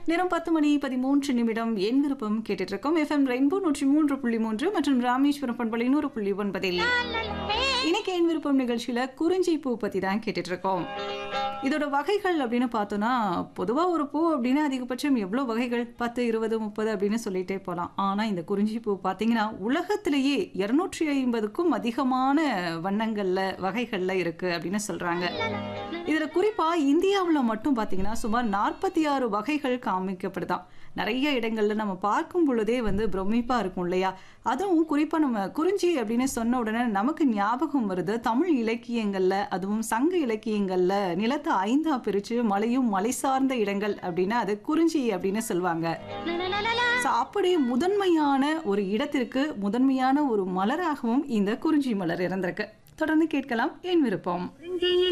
நேரம் பத்து மணி பதிமூன்று நிமிடம் என் விருப்பம் கேட்டுட்டு இருக்கோம் எஃப்எம் ரெயின்போ நூற்றி மூன்று புள்ளி மூன்று மற்றும் ராமேஸ்வரம் பண்பலை நூறு புள்ளி ஒன்பதில் இன்னைக்கு என் விருப்பம் நிகழ்ச்சியில குறிஞ்சி பூ பத்தி தான் கேட்டுட்டு இருக்கோம் இதோட வகைகள் அப்படின்னு பார்த்தோம்னா பொதுவாக ஒரு பூ அப்படின்னா அதிகபட்சம் எவ்வளோ வகைகள் பத்து இருபது முப்பது அப்படின்னு சொல்லிட்டே போகலாம் ஆனால் இந்த குறிஞ்சி பூ பார்த்தீங்கன்னா உலகத்திலேயே இரநூற்றி ஐம்பதுக்கும் அதிகமான வண்ணங்களில் வகைகளில் இருக்குது அப்படின்னு சொல்கிறாங்க இதில் குறிப்பாக இந்தியாவில் மட்டும் பார்த்தீங்கன்னா சுமார் நாற்பத்தி ஆறு வகைகள் காமிக்கப்படுதாம் நிறைய இடங்கள்ல நம்ம பார்க்கும் பொழுதே வந்து பிரமிப்பாக இருக்கும் இல்லையா அதுவும் குறிப்பாக நம்ம குறிஞ்சி அப்படின்னு சொன்ன உடனே நமக்கு ஞாபகம் வருது தமிழ் இலக்கியங்களில் அதுவும் சங்க இலக்கியங்களில் நிலத்தை ஐந்தா பிரித்து மலையும் மலை சார்ந்த இடங்கள் அப்படின்னா அது குறிஞ்சி அப்படின்னு சொல்லுவாங்க ஸோ அப்படி முதன்மையான ஒரு இடத்திற்கு முதன்மையான ஒரு மலராகவும் இந்த குறிஞ்சி மலர் இருந்திருக்கு தொடர்ந்து கேட்கலாம் என் விருப்பம்